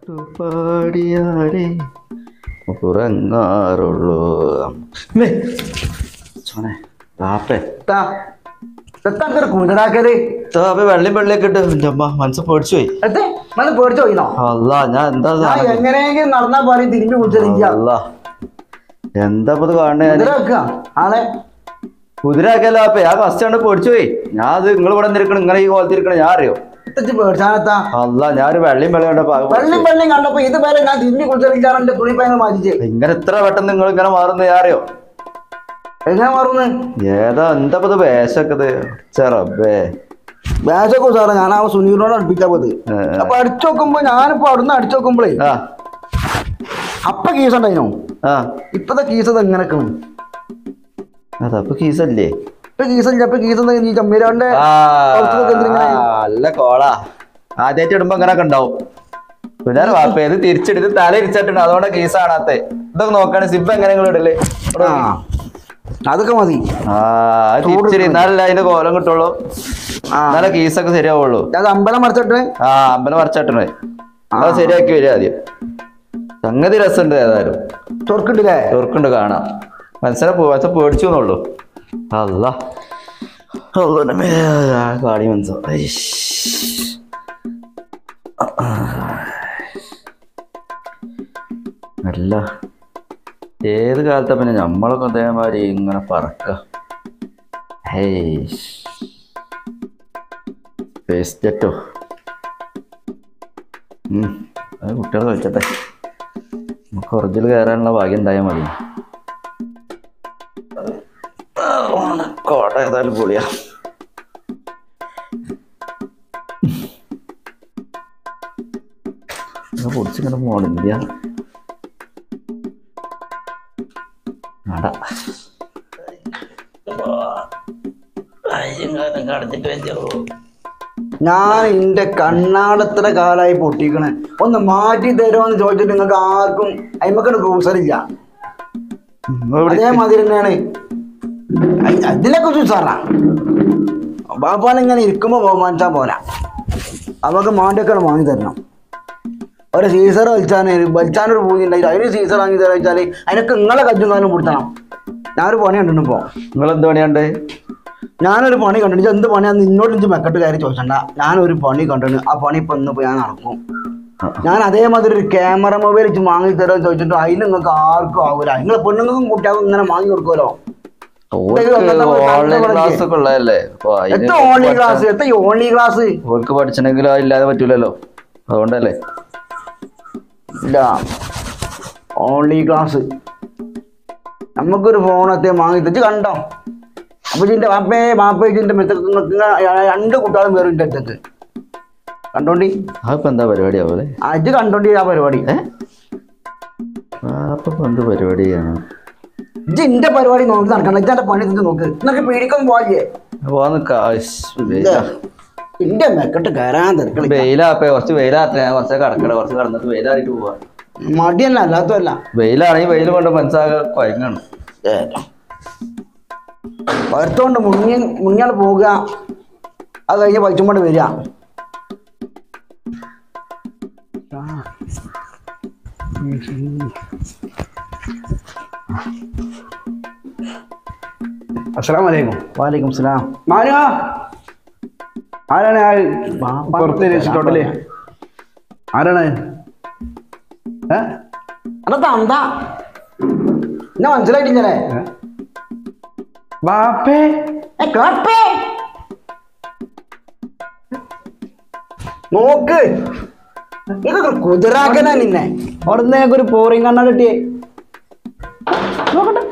പാടിയാടേ ഉറങ്ങാറുള്ളൂ may ചോനെ താപ്പേ എത്താക്കൊരു കുണ്ടടാക്കല് താപ്പേ വെള്ളം വെള്ളയൊക്കെ ഇട്ട് എൻ്റെ അമ്മ മനസ്സ് പേടിച്ചു പോയി എത്തേ നല്ല പേടിച്ചു പോയിന്നോ അല്ല ഞാൻ എന്താ ഞാൻ സാധനം? എങ്ങനെയെങ്കിലും നടന്നാ പറയും തിരിഞ്ഞു കുടിച്ചിരിക്കുക അല്ല എന്താ ഇപ്പൊ ഇത് കാണണേ കുതിര വെക്കുക ആളെ കുതിരാക്കല്ല അപ്പൊ ഞാൻ ഫസ്റ്റ് ആണ് പേടിച്ചു പോയി ഞാൻ അത് നിങ്ങൾ ഇവിടെ നിൽക്കണം ഇങ്ങനെ ഈ കോലത്തിരിക്കണം ഞാൻ അറിയോ എത്തിച്ച് പേടിച്ചാനെത്താ അല്ല ഞാനൊരു വെള്ളിയും വെള്ളം കണ്ടപ്പോ ആകെ വെള്ളം പേടിച്ചു. വെള്ളം കണ്ടപ്പോ ഇത് വരെ ഞാൻ തിരിഞ്ഞു കുടിച്ചിരിക്കാണ് എന്റെ തുണി പയങ്ങൾ മാറ്റിച്ച് ഇങ്ങനെ ഇത്ര പെട്ടെന്ന് നിങ്ങൾ ഇങ്ങനെ മാറുന്ന ഞാൻ അറിയോ എങ്ങനെ മാറുന്നു ഏതാ എന്താ ഇപ്പൊ ഇത് വേഷമൊക്കെ ഇത് ചെറബേ ബാസൊക്കെ സാറേ ഞാൻ ആ സുനീറിനോട് അടുപ്പിച്ചാ പോയത് ഏ, ഏ. അപ്പൊ അടിച്ചു നോക്കുമ്പോ ഞാനിപ്പോ അവിടുന്ന് അടിച്ചു നോക്കുമ്പോഴേ ആ അപ്പ കേസ് ഉണ്ടായിനോ ആ ഇപ്പത്തെ കേസ് ഇത് എങ്ങനെ അതപ്പൊ കീസല്ലേ ഇപ്പൊ കേസ് ഇല്ല ഇപ്പൊ കേസ് ഈ ചമ്മീരാന്റെ ആ പുറത്തുനിന്നൊക്കെ എന്തിനിങ്ങനെ? നല്ല കോളാ ആദ്യമായിട്ട് ഇടുമ്പോ ഇങ്ങനൊക്കെ ഉണ്ടാവും പിന്നെ വാപ്പ ഇത് തിരിച്ചിട്ട് തല ഇരിച്ചിട്ടുണ്ട് അതുകൊണ്ട് കീസ് കാണാത്തെ ഇതൊക്കെ നോക്കാണ് സിബ് എങ്ങനെ നിങ്ങൾ ഇടല് ഇവിടെ ആ അതൊക്കെ മതി ആ അത് തിരിച്ചിട്ട് എന്നാലല്ലേ അതിന്റെ കോലം കിട്ടുള്ളൂ ആ എന്നാലേ കീസൊക്കെ ശരിയാവുള്ളൂ അത് അമ്പലം മറിച്ചിട്ട് ആ അമ്പലം മറിച്ചാട്ടണേ അത് ശരിയാക്കി വരിക ആദ്യം സംഗതി രസമുണ്ട് ഏതായാലും ചൊർക്കുണ്ടല്ലേ ചെറുക്കുണ്ട് കാണാം മനസ്സിനെ പോവാച്ച പേടിച്ചു എന്നുള്ളൂ അല്ല കാടി മനസ്സോ അല്ല ഏത് കാലത്താ പിന്നെ നമ്മളൊക്കെ അതേമാതിരി ഇങ്ങനെ പറക്ക സ്പേസ് ജെറ്റോ അത് കുട്ടികൾ കളിച്ചട്ടെ നമുക്ക് ഒറിജിനൽ കയറാനുള്ള ഭാഗ്യം ഉണ്ടായാൽ മതി കോട്ട ഏതായാലും പൊളിയാ പൊടിച്ചിങ്ങനെ മോണില്ല അട കടച്ചിട്ട് വെച്ചോ ഞാൻ എന്റെ കണ്ണാടത്ര കാലായി പൊട്ടിക്കണേ ഒന്ന് മാറ്റി തരുമോന്ന് ചോദിച്ചിട്ട് നിങ്ങൾക്ക് ആർക്കും അയിമക്കണ്ട് കൂസലില്ല അതേമാതിരി തന്നെയാണ് അയ് അതിനൊക്കെ ചൂസാറാ ബാപ്പാൻ ഇങ്ങനെ ഇരിക്കുമ്പോ ബഹുമാനിച്ചാ പോരാ അവക്ക് മാണ്ടിയൊക്കെ വാങ്ങി തരണം ഒരു സീസർ വലിച്ചാൻ വലിച്ചാനൊരു പൂജ ഉണ്ടായി അതിന് സീസർ വാങ്ങി തരാ വെച്ചാല് അതിനൊക്കെ നിങ്ങളെ കജ്ജും കാലം കൊടുത്തണം ഞാനൊരു പണി കണ്ടിട്ടുണ്ട് ഇപ്പോ നിങ്ങൾ എന്ത് പണിയുണ്ട് ഞാനൊരു പണി കണ്ടിട്ട് എന്ത് പണിയാന്ന് ഇന്നോട് എനിക്ക് മെക്കെട്ട് കയറി ചോദിച്ചണ്ട ഞാനൊരു പണി കണ്ടിട്ട് ആ പണി ഇപ്പൊ ഇന്ന് ഞാൻ നടക്കും ഞാൻ അതേമാതിരി ഒരു ക്യാമറ മൊബൈൽ വെച്ച് വാങ്ങി തരാൻ ചോദിച്ചിട്ട് അതിന് നിങ്ങൾക്ക് ആർക്കും ആവൂല നിങ്ങൾ പെണ്ണുങ്ങൾക്കും കുട്ടികൾക്കും ഇങ്ങനെ വാങ്ങി കൊടുക്കുമല്ലോ ഓൺലൈൻ ക്ലാസ് ഒക്കെ ഉള്ളതല്ലേ അപ്പൊ അതിന് എത്ര ഓൺലൈൻ ക്ലാസ് എത്ര ഓൺലൈൻ ക്ലാസ് ഓർക്ക് പഠിച്ചിട്ടുണ്ടെങ്കിൽ ഇല്ലാതെ പറ്റൂലല്ലോ അതുകൊണ്ടല്ലേ ഇല്ല ഓൺലൈൻ ക്ലാസ് നമുക്കൊരു ഫോണത്തെ വാങ്ങി തച്ച് കണ്ടോ അപ്പൊ ഇതിന്റെ വാപ്പേ വാപ്പേ ഇതിന്റെ മെത്തക്ക് രണ്ട് കുട്ടികളും പേരും ഇതിന്റെ അടുത്തേക്ക് കണ്ടോണ്ടി അതിപ്പോ എന്താ പരിപാടി ആവൂലേ അത് കണ്ടോണ്ടി ആ പരിപാടി ഏ അപ്പൊ എന്ത് പരിപാടിയാണ് ഇജ്ജ് ഇന്റെ പരിപാടി നോക്കി നടക്കണം ഇജ്ജ് എന്റെ പണി തിരിച്ച് നോക്ക് നിനക്ക് പേടിക്കൊന്നും പോകില്ലേ പോന്ന് ഇന്റെ മെക്കെട്ട് കയറാൻ തിരക്കളി വെയിലാപ്പേ കുറച്ച് വെയിലാട്ടെ ഞാൻ കുറച്ച് കടക്കട കുറച്ച് കടന്നിട്ട് വെയിലായിട്ട് പോവാ മടിയല്ല അല്ലാത്തല്ല വെയിലാണെങ്കിൽ വെയിൽ കൊണ്ട് മനസ്സാകെ കുഴങ്ങണം പഴുത്തോണ്ട് മുങ്ങി മുങ്ങിയാൽ പോവുക അത് കഴിഞ്ഞ് പൈച്ചുമ്പോണ്ട് വരിക അസ്സലാം വലൈക്കും വാലേക്കും സ്ലാം മാനുവാ ആരാണ് ആ പുറത്ത് രക്ഷിച്ചോട്ടല്ലേ ആരാണ് ഏ അതാ തന്താ എന്നെ മനസ്സിലായിട്ടില്ലേ ബാപ്പേ നോക്ക് നിങ്ങൾക്ക് കുതിരാക്കനാ നിന്നെ അവിടുന്ന് ഒരു പോറിങ് കണ്ണാ കിട്ടിയേ നോക്കട്ടെ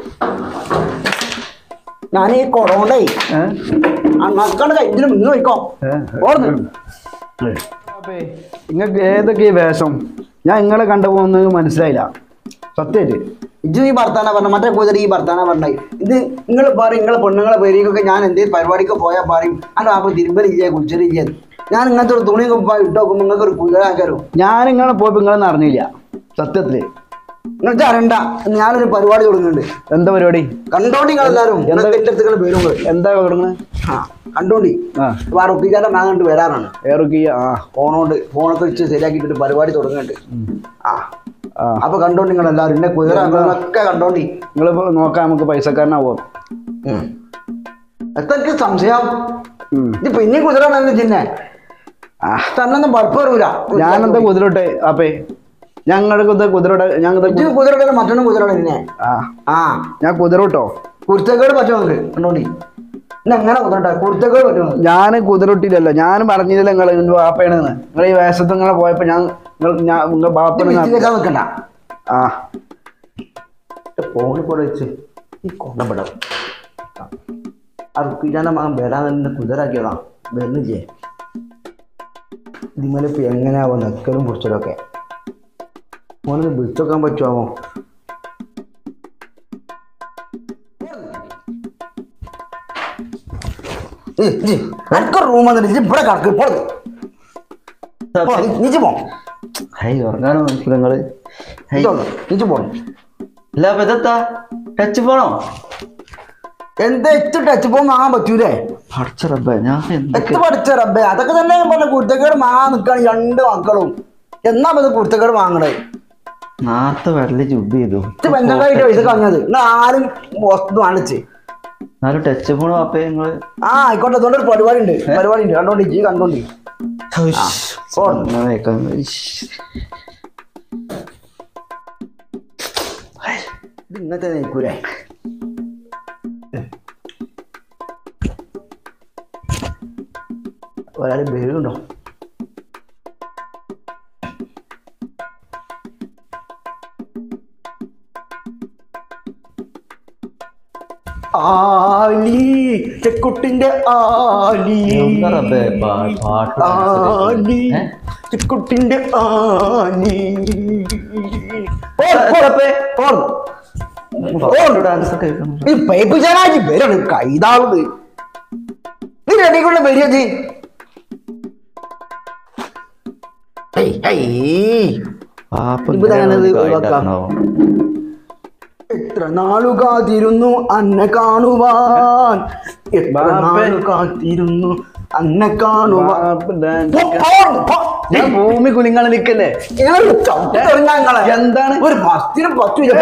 ഞാൻ ഈ കൊറോണ്ടേ ഏ? അണ്ണാക്കാണ്ട് കഴിഞ്ഞിട്ട് മുന്നേ പോയിക്കോ ഏ? ഓർന്ന് ബാപ്പേ നിങ്ങൾക്ക് ഏതൊക്കെ ഈ വേഷം ഞാൻ നിങ്ങളെ കണ്ടുപോകുന്നത് മനസ്സിലായില്ല സത്യമായിട്ട് ഇജ്ജ് ഈ ഭർത്താന പറഞ്ഞ മറ്റേ കുതിര ഈ ഭർത്താന പറഞ്ഞ ഇത് നിങ്ങൾ പറയും നിങ്ങളെ പെണ്ണുങ്ങളെ പേരിക്കൊക്കെ ഞാൻ എന്തെങ്കിലും പരിപാടിക്ക് പോയാൽ പറയും അല്ല അപ്പൊ തിരുമ്പലില്ലേ കുളിച്ചലില്ലേ ഞാൻ ഇങ്ങനത്തെ ഒരു തുണി കുപ്പായ ഇട്ട് നോക്കുമ്പോൾ നിങ്ങൾക്ക് ഒരു കുതിരാക്കാരോ ഞാൻ നിങ്ങളെ പോയപ്പോൾ നിങ്ങളെന്ന് അറിഞ്ഞില്ല സത്യത്തിൽ നിങ്ങൾക്ക് അറിയണ്ട ഞാനൊരു പരിപാടി തുടങ്ങുന്നുണ്ട് എന്താ പരിപാടി കണ്ടോണ്ടി എല്ലാരും എന്താ- എന്റെ അടുത്ത് വരും നിങ്ങൾ. എന്താ തുടങ്ങുന്നത് ആ കണ്ടോണ്ടി ആ അപ്പൊ ആ റുപ്പിക്കാരൻ വാങ്ങാണ്ട് വരാറാണ് ഏറുക്കിയ ആ ഫോണോണ്ട് ഫോണൊക്കെ വെച്ച് ശരിയാക്കിയിട്ട് ഒരു പരിപാടി തുടങ്ങുന്നുണ്ട് ആ ആ അപ്പൊ കണ്ടോണ്ടി നിങ്ങൾ എല്ലാവരും എന്നെ കുതിരൊക്കെ കണ്ടോണ്ടി നിങ്ങളിപ്പോ നോക്കാം നമുക്ക് പൈസക്കാരനാവോ എത്രക്ക് സംശയം ഉം. ഇത് പിന്നെ കുതിരാണെന്ന് ചിന്നെ തന്നൊന്നും പഴപ്പ് വരൂല ഞാനെന്താ കുതിരോട്ടെ അപ്പേ ഞങ്ങളുടെ കുതിര കുതിരോട്ടെ ഞങ്ങളുടെ ഇത് കുതിരയുടെ മറ്റൊന്നും കുതിരയുടെ പിന്നെ ആ ആ ഞാൻ കുതിരോട്ടോ കുരുത്തക്കേട് പറ്റുമോ നിങ്ങൾക്ക് കണ്ടോണ്ടി പിന്നെ എങ്ങനെ കുതിരട്ടെ കുരുത്തക്കേട് പറ്റുമോ നിങ്ങൾക്ക്? ഞാൻ കുതിരൊട്ടില്ലല്ലോ ഞാൻ പറഞ്ഞില്ല നിങ്ങൾ എന്റെ ബാപ്പയാണെന്ന് നിങ്ങൾ ഈ വേഷത്ത് നിങ്ങളെ പോയപ്പോ ഞാൻ നിങ്ങൾ ഞാൻ നിങ്ങളുടെ ഇത് ബാപ്പനെ മിസ്റ്റേക്കാൻ നിൽക്കണ്ട ആ ഫോണിൽ കൂടെ വെച്ച് ഈ കൊണ്ടപ്പെടാം ആ റുക്കിജാന്റെ മകൻ വരാൻ കുതിരാക്കിയതാ വരുന്നില്ലേ ഇതിമലിപ്പോ എങ്ങനെയാവോ നിക്കലും പിടിച്ചതൊക്കെ ഓനൊന്ന് വിളിച്ചോക്കാൻ പറ്റുമോ എനിക്ക് റൂം വന്നിട്ട് ഇജ്ജ് ഇവിടെ കിടക്ക് പോളത് നീച്ച് പോ ഹൈ ഉറങ്ങാനോ നിങ്ങള് ഹൈ. നീച്ച് പോണം അല്ല അപ്പൊ ഇതെത്താ ടച്ച് ഫോണോ എന്താ എത്ത് ടച്ച് ഫോൺ വാങ്ങാൻ പറ്റൂലേ പഠിച്ച റബ്ബേ ഞാൻ എന്തൊക്കെ എത്ത് പഠിച്ച റബ്ബേ അതൊക്കെ തന്നെ ഞാൻ പറഞ്ഞ കുരുത്തക്കേട് വാങ്ങാൻ നിൽക്കാണ് രണ്ട് മക്കളും എന്നാ ഇത് കുരുത്തക്കേട് വാങ്ങണേ നേരത്തെ വെള്ളി ചുബ് ചെയ്തു ഇത് പെഞ്ചക്കായിട്ട് പൈസ കളഞ്ഞത് നിങ്ങൾ ആരും വസ്തു കാണിച്ച് എന്നാലും ടച്ച് ഫോൺ വാപ്പേ നിങ്ങള് ആ ആയിക്കോട്ടെ അതുകൊണ്ട് ഒരു പരിപാടി ഉണ്ട് പരിപാടി ഉണ്ട് കണ്ടോണ്ടി ജി കണ്ടോണ്ടി ഫോൺ. അങ്ങനെയൊക്കെ. ഇത് ഇന്നത്തെ നിൽക്കൂലേ ഒരാൾ വരുന്നുണ്ടോ ആലി ചെക്കുട്ടിന്റെ ആലി എന്താ റബ്ബേ പാ- പാട്ട് ആലി ഏ? ചെക്കുട്ടിന്റെ ആലി പാട്ട് ഡാൻസ് ഒക്കെ കേൾക്കണം. ഈ പൈപ്പ് ചാനാജി വരണം കൈതാളത് നീ റെഡിക്കുള്ള വരിക പാപ്പ ഇപ്പൊ ഇങ്ങനെ ഞാനത് ഒരു ഒഴിവാക്കാം. കായിട്ടാണോ? എത്ര നാളു കാത്തിരുന്നു അന്നെ കാണുവാൻ എത്ര ബാപ്പേ. നാളു കാത്തിരുന്നു അന്നെ കാണുവാൻ ബാപ്പ dance പോ, ഒക്കെ- പോ, പോ. ഞാൻ ഭൂമി കുലുങ്ങാൻ നിൽക്കല്ലേ ഇയാള് ചവിട്ടി എറിഞ്ഞാ ഇങ്ങളെ. എന്താണ്? ഒരു ബസ്സിന് പറ്റില്ല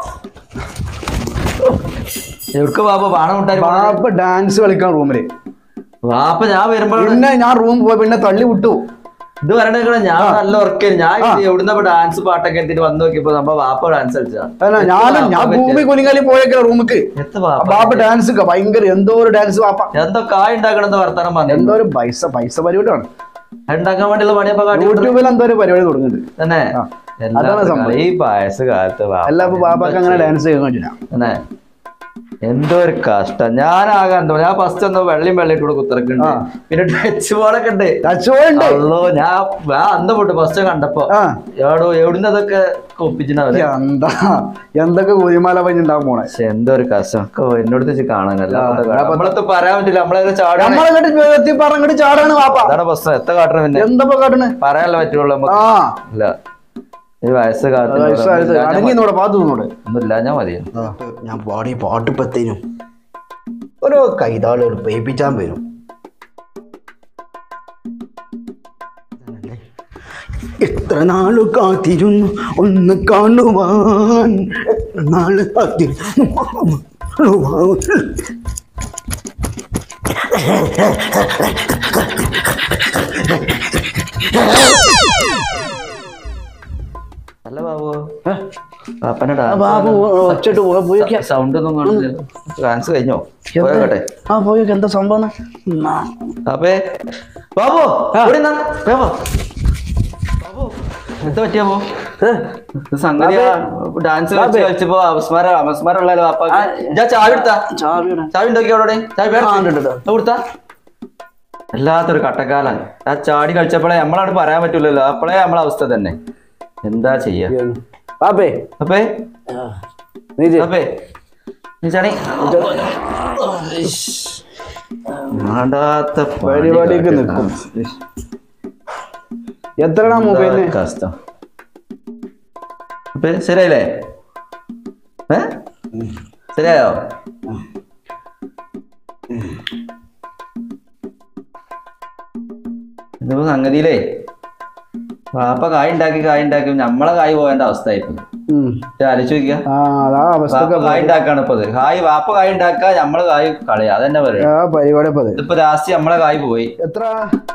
എവിടുക്ക പാപ്പ പാണം വിട്ടാൽ ബാപ്പ ഡാൻസ് കളിക്കാൻ റൂമില് പാപ്പ ഞാൻ വരുമ്പോഴാണ് പിന്നെ ഞാൻ റൂം പോയി പിന്നെ തള്ളി വിട്ടു ഇത് പറയണ ഞാൻ നല്ല ഉറക്കല് ഞാൻ ആ. എവിടുന്ന ഡാൻസ് പാട്ടൊക്കെ എടുത്തിട്ട് വന്ന് നോക്കിയപ്പോ നമ്മ വാപ്പ ഡാൻസ് കളിച്ചാ അല്ല ഞാൻ ഞാൻ ഭൂമി കുലുങ്ങാലി പോയേക്കല റൂമിക്ക് എത്ര വാപ്പ ബാപ്പ ഡാൻസ് ഒക്കെ ഭയങ്കര എന്തോ ഒരു ഡാൻസ് ബാപ്പ എന്തോ കായ് ഉണ്ടാക്കണെന്ന് വർത്താനം പറഞ്ഞു എന്തോ ഒരു പൈസ പൈസ പരിപാടിയാണ് ഉണ്ടാക്കാൻ വേണ്ടിയുള്ള പണിയപ്പോ കാട്ടി യൂട്യൂബിൽ എന്തോ ഒരു പരിപാടി തുടങ്ങുന്നുണ്ട് തന്നെ ആ. എല്ലാ അതാണ് സംഭവം. ഈ പായസ കാലത്ത് വാപ്പ അല്ല അപ്പൊ ബാപ്പാക്ക് അങ്ങനെ ഡാൻസ് ചെയ്യാൻ പറ്റില്ല തന്നെ എന്തോ ഒരു കഷ്ടം ഞാനാകാൻ എന്തോ ഞാൻ ഫസ്റ്റ് എന്തോ വെള്ളിയും വെള്ളിയിട്ട് കൂടെ കുത്തിറക്കുന്നുണ്ട് ആ. പിന്നെ ടച്ച് ബോളൊക്കെ ഉണ്ട് ടച്ചുണ്ട് അല്ലോ ഞാൻ ഞാൻ അന്ന് പോട്ട് ഫസ്റ്റ് കണ്ടപ്പോ ആ എവിടോ എവിടുന്ന് അതൊക്കെ ഒപ്പിച്ചിട്ടുണ്ടാവില്ല എന്താ എന്തൊക്കെ കുരിമാല പഞ്ഞുണ്ടാവും പോണേ പക്ഷെ എന്തോ ഒരു കഷ്ടം ഒക്കെ എന്നോട് വെച്ച് കാണാനല്ല ആ, അപ്പൊ- നമ്മളത്ത് പറയാൻ പറ്റില്ല നമ്മളെ ചാടാൻ നമ്മളങ്ങോട്ട് എത്തി പറഞ്ഞിട്ട് ചാടാണ് ബാപ്പ അതാണ് പ്രശ്നം എത്ര കാട്ടണം പിന്നെ എന്താ കാട്ടണ് പറയാനല്ല പറ്റുള്ളൂ നമുക്ക് ആ ഇല്ല ഈ വയസ്സ് കാലത്ത് വയസ്സായത് അടങ്ങി നോടെ പാത്തു നോടെ ഒന്നുമില്ല ഞാൻ മതി ഞാൻ പാടി പാട്ട് പത്തേനും ഓരോ കൈതാള് ഒരു പേപ്പിച്ചാൻ വരും എത്ര നാളു കാത്തിരുന്നു ഒന്ന് കാണുവാൻ എത്ര നാള് കാത്തിരുന്നു കാണുവാൻ. അല്ല ബാബു പാപ്പന്റെ ബാബു ഒച്ചിട്ട് പോയി സൗണ്ട് ഒന്നും കാണില്ല ഡാൻസ് കഴിഞ്ഞോ പോയോട്ടെ ആ പോയി എന്താ സംഭവം അപ്പേ ബാബു ഇവിടെ നിന്നാ. ബാബു ബാബു എന്താ പറ്റിയാ സംഗതി ഡാൻസ് കളിച്ച് കളിച്ചപ്പോ അപസ്മാര അപസ്മാരമുള്ള പാപ്പ ഞാൻ ചാവി എടുത്താ ചാവിയുടെ ചാവി ഉണ്ടോക്കി അവിടെ ചാവി ആ, ഉണ്ട്, ഉണ്ട്. കൊടുത്താ വല്ലാത്തൊരു കട്ടക്കാലാണ് ആ ചാടി കളിച്ചപ്പോഴേ നമ്മളവിടെ പറയാൻ പറ്റൂലല്ലോ അപ്പോഴേ നമ്മളെ അവസ്ഥ തന്നെ എന്താ ചെയ്യാ ബാപ്പേ അപ്പേ നീ ചെയ്യ്. അപ്പേ നീ ചാണി വേണ്ടാത്ത പണി പരിപാടിക്ക് കാട്ടി. നിൽക്കും എത്രടാ എന്താ മൊബൈലിന് കഷ്ടം അപ്പേ ശരിയായില്ലേ ഏ ശരിയായോ ഇതിപ്പോ സംഗതിയിലേ വാപ്പ കായ് ഉണ്ടാക്കി കായ് ഉണ്ടാക്കി നമ്മളെ കായ് പോകേണ്ട അവസ്ഥ ആയിപ്പോ ഉം. ആലോചിച്ച് നോക്കിയാ ആ അതാ അവസ്ഥ വാപ്പ കായ് ഉണ്ടാക്കാണ് ഇപ്പൊ ഇത് കായ് വാപ്പ കായ് ഉണ്ടാക്കുക നമ്മള് കായ് കളയാ അതന്നെ പറയാം ആ പരിപാടി ഇപ്പൊ അത് ഇതിപ്പോ ലാസ്റ്റ് നമ്മളെ കായ് പോയി എത്ര